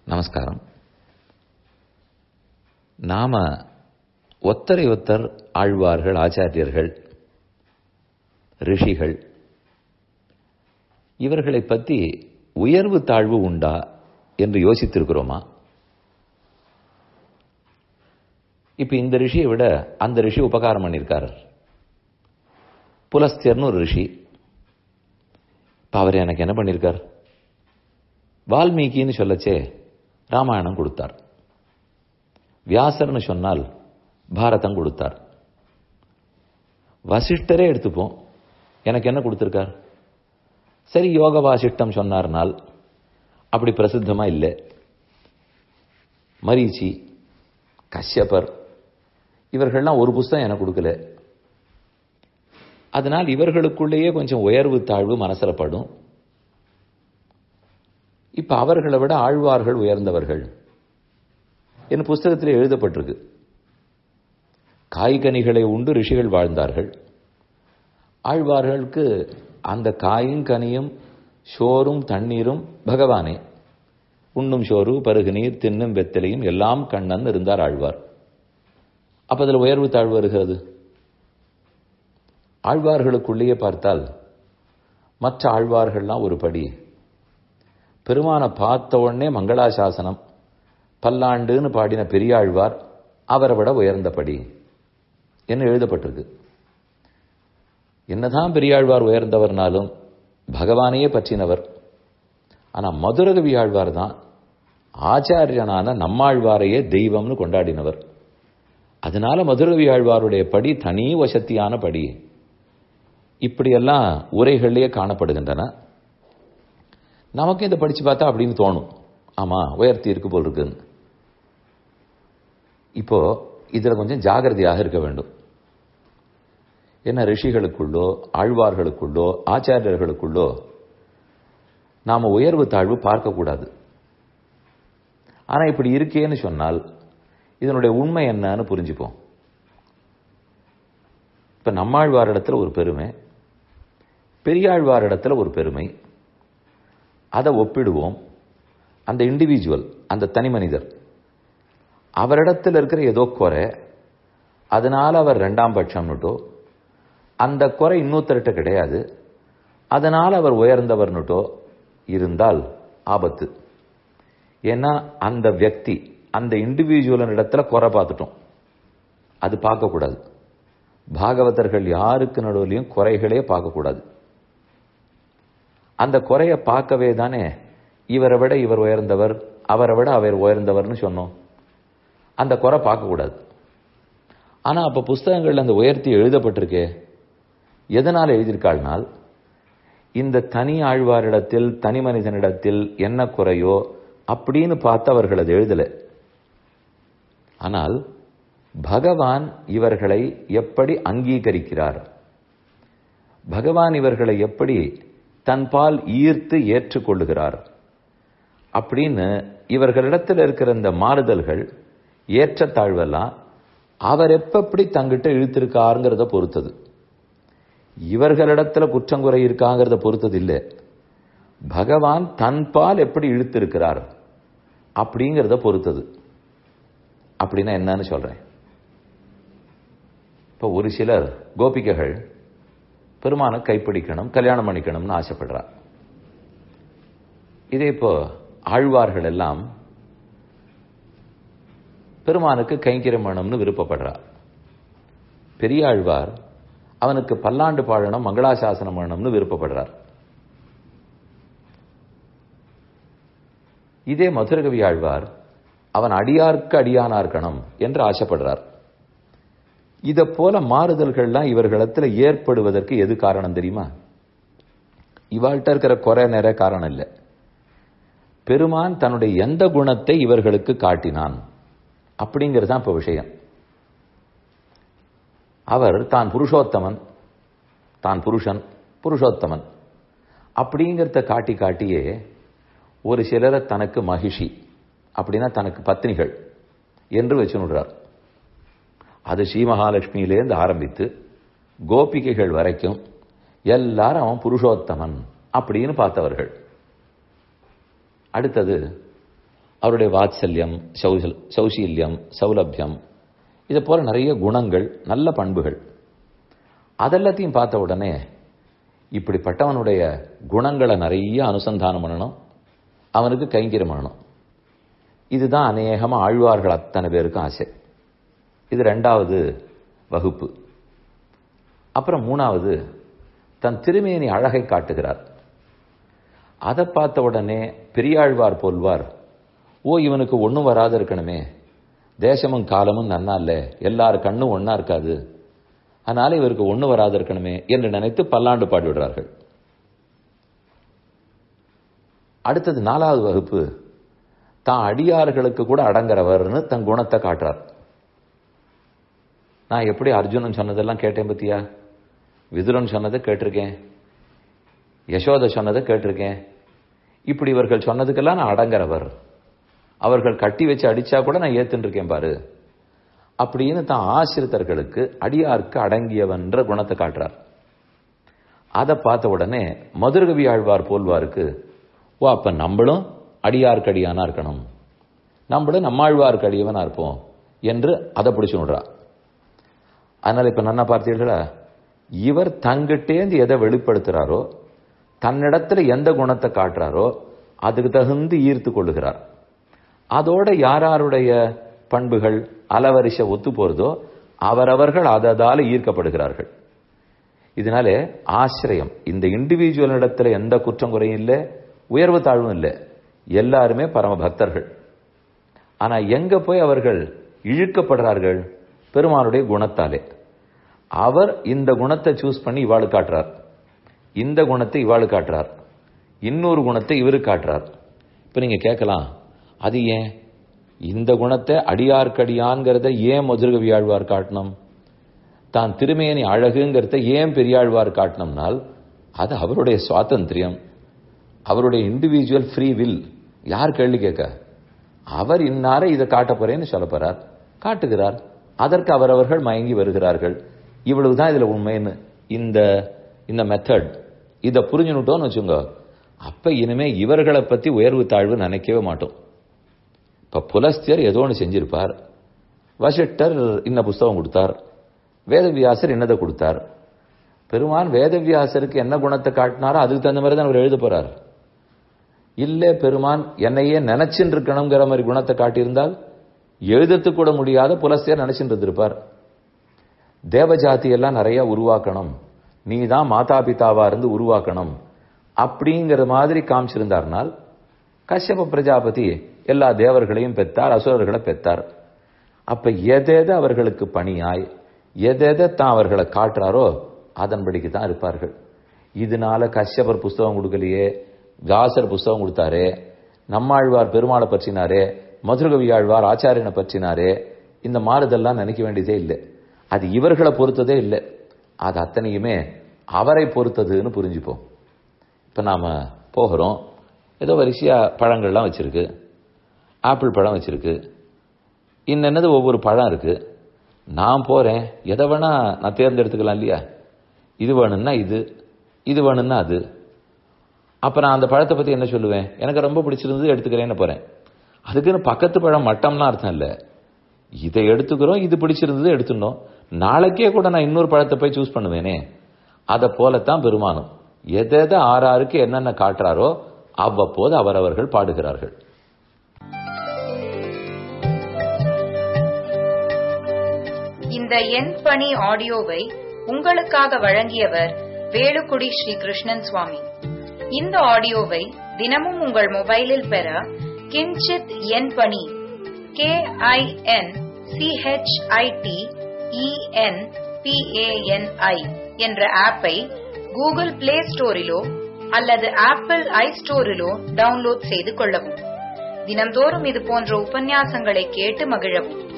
நமஸ்காரம் நாம ஒத்தரை ஒத்தர் ஆழ்வார்கள் ஆச்சாரியர்கள் ரிஷிகள் இவர்களை பற்றி உயர்வு தாழ்வு உண்டா என்று யோசித்திருக்கிறோமா இப்ப இந்த ரிஷியை விட அந்த ரிஷி உபகாரம் பண்ணியிருக்காரு புலஸ்தியர்னு ஒரு ரிஷி இப்ப அவர் எனக்கு என்ன பண்ணியிருக்கார் வால்மீகின்னு சொல்லச்சே ராமாயணம் கொடுத்தார் வியாசர்னு சொன்னால் பாரதம் கொடுத்தார் வசிஷ்டரே எடுத்துப்போம் எனக்கு என்ன கொடுத்திருக்கார் சரி யோக வாசிஷ்டம் சொன்னார்னால் அப்படி பிரசித்தமா இல்லை மரீச்சி கஷ்யபர் இவர்கள்லாம் ஒரு புஸ்தகம் எனக்கு கொடுக்கல அதனால் இவர்களுக்குள்ளேயே கொஞ்சம் உயர்வு தாழ்வு மனசுல படும் இப்ப அவர்களை விட ஆழ்வார்கள் உயர்ந்தவர்கள் என் புஸ்தகத்தில் எழுதப்பட்டிருக்கு காய்கனிகளை உண்டு ரிஷிகள் வாழ்ந்தார்கள் ஆழ்வார்களுக்கு அந்த காயும் கனியும் சோறும் தண்ணீரும் பகவானே உண்ணும் சோறு பருகு நீர் தின்னும் வெத்தலையும் எல்லாம் கண்ணன் இருந்தார் ஆழ்வார் அப்ப அதில் உயர்வு தாழ்வு வருகிறது ஆழ்வார்களுக்குள்ளேயே பார்த்தால் மற்ற ஆழ்வார்கள்லாம் ஒரு படி பெருமானை பார்த்த உடனே மங்களாசாசனம் பல்லாண்டுன்னு பாடின பெரியாழ்வார் அவரை விட உயர்ந்தபடி என்ன எழுதப்பட்டிருக்கு என்னதான் பெரியாழ்வார் உயர்ந்தவர்னாலும் பகவானையே பற்றினவர் ஆனா மதுரகவி ஆழ்வார் தான் ஆச்சாரியனான நம்மாழ்வாரையே தெய்வம்னு கொண்டாடினவர் அதனால மதுரகவி ஆழ்வாருடைய படி தனி வசத்தியான படி இப்படியெல்லாம் உரைகள்லயே காணப்படுகின்றன நமக்கு இதை படிச்சு பார்த்தா அப்படின்னு தோணும் ஆமா உயர்த்தி இருக்கு போல் இருக்குன்னு இப்போ இதுல கொஞ்சம் ஜாகிரதையாக இருக்க வேண்டும் என்ன ரிஷிகளுக்குள்ளோ ஆழ்வார்களுக்குள்ளோ ஆச்சாரியர்களுக்குள்ளோ நாம உயர்வு தாழ்வு பார்க்கக்கூடாது ஆனா இப்படி இருக்கேன்னு சொன்னால் இதனுடைய உண்மை என்னன்னு புரிஞ்சுப்போம் இப்ப நம்மாழ்வாரிடத்துல ஒரு பெருமை பெரியாழ்வாரிடத்துல ஒரு பெருமை அதை ஒப்பிடுவோம் அந்த இண்டிவிஜுவல் அந்த தனி மனிதர் அவரிடத்தில் இருக்கிற ஏதோ குறை அதனால அவர் ரெண்டாம் பட்சம்னுட்டோ அந்த குறை இன்னொருத்தர்கிட்ட கிடையாது அதனால அவர் உயர்ந்தவர்னுட்டோ இருந்தால் ஆபத்து ஏன்னா அந்த வியக்தி அந்த இண்டிவிஜுவலின் இடத்துல குறை பார்த்துட்டோம் அது பார்க்கக்கூடாது பாகவதர்கள் யாருக்கு நடுவுலையும் குறைகளே பார்க்கக்கூடாது அந்த குறைய பார்க்கவே தானே இவரை விட இவர் உயர்ந்தவர் அவரை விட அவர் உயர்ந்தவர்னு சொன்னோம் அந்த குறை பார்க்கக்கூடாது ஆனா அப்ப புஸ்தகங்கள்ல அந்த உயர்த்தி எழுதப்பட்டிருக்கே எதனால் எழுதியிருக்காள்னால் இந்த தனி ஆழ்வாரிடத்தில் தனி மனிதனிடத்தில் என்ன குறையோ அப்படின்னு பார்த்து அவர்கள் அது எழுதல ஆனால் பகவான் இவர்களை எப்படி அங்கீகரிக்கிறார் பகவான் இவர்களை எப்படி தன்பால் ஈர்த்து ஏற்றுக்கொள்ளுகிறார் அப்படின்னு இவர்களிடத்தில் இருக்கிற இந்த மாறுதல்கள் ஏற்றத்தாழ்வெல்லாம் அவர் எப்படி தங்கிட்ட இழுத்திருக்காருங்கிறத பொறுத்தது இவர்களிடத்துல குற்றங்குறை இருக்காங்கிறத பொறுத்தது இல்லை பகவான் தன்பால் எப்படி இழுத்திருக்கிறார் அப்படிங்கிறத பொறுத்தது அப்படின்னா என்னன்னு சொல்றேன் இப்போ ஒரு சிலர் கோபிகைகள் பெருமானை கைப்பிடிக்கணும் கல்யாணம் பண்ணிக்கணும்னு ஆசைப்படுறார் இதே இப்போ ஆழ்வார்கள் எல்லாம் பெருமானுக்கு கைங்கிரம் வேணும்னு விருப்பப்படுறார் பெரிய ஆழ்வார் அவனுக்கு பல்லாண்டு பாழணும் மங்களாசாசனம் வேணும்னு விருப்பப்படுறார் இதே மதுரகவி ஆழ்வார் அவன் அடியார்க்கு அடியானா இருக்கணும் என்று ஆசைப்படுறார் இத போல மாறுதல்கள்லாம் இவர்களிடத்துல ஏற்படுவதற்கு எது காரணம் தெரியுமா இவாள்கிட்ட இருக்கிற குறை நேர காரணம் இல்லை பெருமான் தன்னுடைய எந்த குணத்தை இவர்களுக்கு காட்டினான் அப்படிங்கிறது தான் இப்ப விஷயம் அவர் தான் புருஷோத்தமன் தான் புருஷன் புருஷோத்தமன் அப்படிங்கிறத காட்டி காட்டியே ஒரு சிலரை தனக்கு மகிஷி அப்படின்னா தனக்கு பத்னிகள் என்று வச்சுனுடுறார் அது ஸ்ரீ மகாலட்சுமியிலேருந்து ஆரம்பித்து கோபிகைகள் வரைக்கும் எல்லாரும் அவன் புருஷோத்தமன் அப்படின்னு பார்த்தவர்கள் அடுத்தது அவருடைய வாத்சல்யம் சௌசல் சௌசீல்யம் சௌலபியம் இது போல நிறைய குணங்கள் நல்ல பண்புகள் அதெல்லாத்தையும் பார்த்த உடனே இப்படிப்பட்டவனுடைய குணங்களை நிறைய அனுசந்தானம் பண்ணணும் அவனுக்கு கைங்கரியம் பண்ணணும் இதுதான் அநேகமா ஆழ்வார்கள் அத்தனை பேருக்கும் ஆசை இது ரெண்டாவது வகுப்பு அப்புறம் மூணாவது தன் திருமேனி அழகை காட்டுகிறார் அதை பார்த்த உடனே பெரியாழ்வார் போல்வார் ஓ இவனுக்கு ஒன்றும் வராது இருக்கணுமே தேசமும் காலமும் நன்னா இல்லை எல்லார் கண்ணும் ஒன்னா இருக்காது அதனால இவருக்கு ஒண்ணு வராது இருக்கணுமே என்று நினைத்து பல்லாண்டு பாடிவிடுறார்கள் அடுத்தது நாலாவது வகுப்பு தான் அடியார்களுக்கு கூட அடங்குறவர்னு தன் குணத்தை காட்டுறார் நான் எப்படி அர்ஜுனன் சொன்னதெல்லாம் கேட்டேன் பத்தியா விதுரன் சொன்னதை கேட்டிருக்கேன் யசோத சொன்னதை கேட்டிருக்கேன் இப்படி இவர்கள் சொன்னதுக்கெல்லாம் நான் அடங்குறவர் அவர்கள் கட்டி வச்சு அடிச்சா கூட நான் ஏத்துன்னு இருக்கேன் பாரு அப்படின்னு தான் ஆசிரித்தர்களுக்கு அடியாருக்கு அடங்கியவன்ற குணத்தை காட்டுறார் அதை பார்த்த உடனே மதுரகவி ஆழ்வார் போல்வாருக்கு ஓ அப்ப நம்மளும் அடியாருக்கு அடியானா இருக்கணும் நம்மளும் நம்மாழ்வாருக்கு அடியவனா இருப்போம் என்று அதை பிடிச்சு விடுறா அதனால இப்ப நன்னா பார்த்தீர்களா இவர் தங்கிட்டேந்து எதை வெளிப்படுத்துறாரோ தன்னிடத்துல எந்த குணத்தை காட்டுறாரோ அதுக்கு தகுந்து ஈர்த்து கொள்ளுகிறார் அதோட யாராருடைய பண்புகள் அலவரிச ஒத்து போறதோ அவரவர்கள் அததால ஈர்க்கப்படுகிறார்கள் இதனால ஆசிரியம் இந்த இண்டிவிஜுவல் இடத்துல எந்த குற்றம் குறையும் இல்லை உயர்வு தாழ்வும் இல்லை எல்லாருமே பரம பக்தர்கள் ஆனா எங்க போய் அவர்கள் இழுக்கப்படுறார்கள் பெருமானுடைய குணத்தாலே அவர் இந்த குணத்தை சூஸ் பண்ணி இவாளு காட்டுறார் இந்த குணத்தை இவாளு காட்டுறார் இன்னொரு குணத்தை இவரு காட்டுறார் இப்ப நீங்க கேட்கலாம் அது ஏன் இந்த குணத்தை அடியார்க்கடியான்கிறத ஏன் மதுரகவி ஆழ்வார் காட்டணும் தான் திருமேனி அழகுங்கிறத ஏன் பெரியாழ்வார் காட்டணும்னால் அது அவருடைய சுவாதந்திரியம் அவருடைய இண்டிவிஜுவல் ஃப்ரீ வில் யார் கேள்வி கேட்க அவர் இன்னார இதை காட்ட போறேன்னு சொல்ல போறார் காட்டுகிறார் அதற்கு அவரவர்கள் மயங்கி வருகிறார்கள் இவ்வளவுதான் இதுல உண்மைன்னு இந்த இந்த மெத்தட் இதை புரிஞ்சுனுட்டோம்னு வச்சுங்க அப்ப இனிமே இவர்களை பத்தி உயர்வு தாழ்வு நினைக்கவே மாட்டோம் இப்ப புலஸ்தியர் ஏதோ ஒன்று செஞ்சிருப்பார் வசிட்டர் இன்ன புஸ்தகம் கொடுத்தார் வேதவியாசர் என்னதை கொடுத்தார் பெருமான் வேதவியாசருக்கு என்ன குணத்தை காட்டினாரோ அதுக்கு தகுந்த மாதிரி தான் அவர் எழுத போறார் இல்ல பெருமான் என்னையே நினைச்சுட்டு இருக்கணுங்கிற மாதிரி குணத்தை காட்டியிருந்தால் எழுதத்து கூட முடியாத புலஸ்தியர் நினைச்சுட்டு இருந்திருப்பார் தேவஜாதி எல்லாம் நிறைய உருவாக்கணும் நீ தான் மாதா பிதாவா இருந்து உருவாக்கணும் அப்படிங்கிற மாதிரி காமிச்சிருந்தார்னால் கஷ்யப பிரஜாபதி எல்லா தேவர்களையும் பெற்றார் அசுரர்களை பெற்றார் அப்ப எதெது அவர்களுக்கு பணியாய் எதெதை தான் அவர்களை காட்டுறாரோ அதன்படிக்கு தான் இருப்பார்கள் இதனால கஷ்யபர் புஸ்தகம் கொடுக்கலையே தாசர் புஸ்தகம் கொடுத்தாரே நம்மாழ்வார் பெருமாளை பற்றினாரே மதுரகவி ஆழ்வார் ஆச்சாரியனை பற்றினாரே இந்த மாறுதெல்லாம் நினைக்க வேண்டியதே இல்லை அது இவர்களை பொறுத்ததே இல்லை அது அத்தனையுமே அவரை பொறுத்ததுன்னு புரிஞ்சுப்போம் இப்ப நாம போகிறோம் ஏதோ வரிசையா பழங்கள்லாம் வச்சிருக்கு ஆப்பிள் பழம் வச்சிருக்கு இன்னென்னது ஒவ்வொரு பழம் இருக்கு நான் போறேன் எதை வேணா நான் தேர்ந்தெடுத்துக்கலாம் இல்லையா இது வேணும்னா இது இது வேணும்னா அது அப்ப நான் அந்த பழத்தை பத்தி என்ன சொல்லுவேன் எனக்கு ரொம்ப பிடிச்சிருந்தது எடுத்துக்கிறேன்னு போறேன் அதுக்குன்னு பக்கத்து பழம் மட்டம்னா அர்த்தம் இல்லை இதை எடுத்துக்கிறோம் இது பிடிச்சிருந்தது எடுத்துடணும் நாளைக்கே கூட நான் இன்னொரு பழத்தை போய் சூஸ் பண்ணுவேனே அதை போலத்தான் பெருமானும் எதை எதை ஆறாருக்கு என்னென்ன காட்டுறாரோ அவ்வப்போது அவரவர்கள் பாடுகிறார்கள் இந்த எண் பணி ஆடியோவை உங்களுக்காக வழங்கியவர் வேலுக்குடி ஸ்ரீ கிருஷ்ணன் சுவாமி இந்த ஆடியோவை தினமும் உங்கள் மொபைலில் பெற கிஞ்சித் எண் பணி கே ஐ என் சிஹெச்ஐடி இஎன் பிஏஎன்ஐ என்ற ஆப்பை கூகுள் பிளே ஸ்டோரிலோ அல்லது ஆப்பிள் ஐ ஸ்டோரிலோ டவுன்லோட் செய்து கொள்ளவும் தினம்தோறும் இது போன்ற உபன்யாசங்களை கேட்டு மகிழவும்